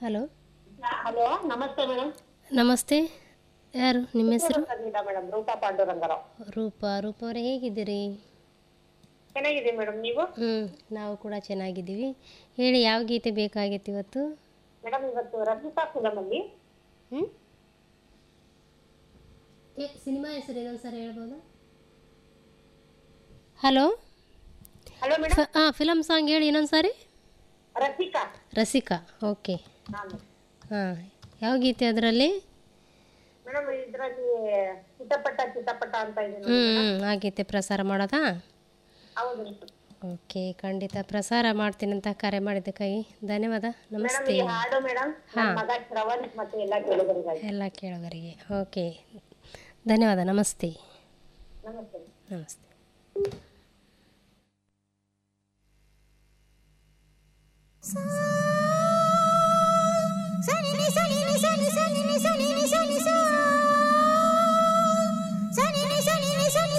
hello hello ನಮಸ್ತೆ madam ನಮಸ್ತೆ ಯಾರು ನಿಮ್ಮ ಹೆಸರು ಮೇಡಮ್ ರೂಪಾ ಪಾಂಡುರಂಗರಾವ್ ರೂಪ ರೂಪ ಅವರೇ ಹೇಗಿದ್ದೀರಿ ಚೆನ್ನಾಗಿದೆ ಮೇಡಮ್ ನೀವು ಹ್ಞೂ ನಾವು ಕೂಡ ಚೆನ್ನಾಗಿದ್ದೀವಿ ಹೇಳಿ ಯಾವ ಗೀತೆ ಬೇಕಾಗಿತ್ತು ಇವತ್ತು ಮೇಡಮ್ ಇವತ್ತು ರಚಿತಾ ಫಿಲಮ್ ಅಲ್ಲಿ ಹ್ಞೂ ಏ ಸಿನಿಮಾ ಹೆಸರು ಇನ್ನೊಂದು ಸರಿ ಹೇಳ್ಬೋದಾ ಹಲೋ ಹಲೋ ಮೇಡಮ್ ಹಾಂ ಫಿಲಮ್ ಸಾಂಗ್ ಹೇಳಿ ಇನ್ನೊಂದು ಸಾರಿ ರಸಿಕಾ ರಸಿಕಾ ಓಕೆ ನಾನು ಹಾಂ ಯಾವ ಗೀತೆ ಅದರಲ್ಲಿ ಮೇಡಮ್ ಇದ್ರಲ್ಲಿ ಚಿಟಪಟ ಚಿಟಪಟ ಅಂತ ಇದೆ ಹ್ಞೂ ಆ ಗೀತೆ ಪ್ರಸಾರ ಮಾಡೋದಾ ಹೌದು ಮೇಡಮ್ ಓಕೆ ಖಂಡಿತ ಪ್ರಸಾರ ಮಾಡ್ತೀನಿ ಅಂತ ಕರೆ ಮಾಡಿದ್ದಕ್ಕಾಗಿ ಧನ್ಯವಾದ ನಮಸ್ತೆ ಈ ಹಾಡು ಮೇಡಮ್ ನನ್ನ ಮಗ ಶ್ರವಣ್ ಮತ್ತೆ ಎಲ್ಲ ಕೇಳುಗರಿಗಾಗಿ ಎಲ್ಲ ಕೇಳೋವರಿಗೆ ಓಕೆ ಧನ್ಯವಾದ ನಮಸ್ತೆ ನಮಸ್ತೆ ನಮಸ್ತೆ sa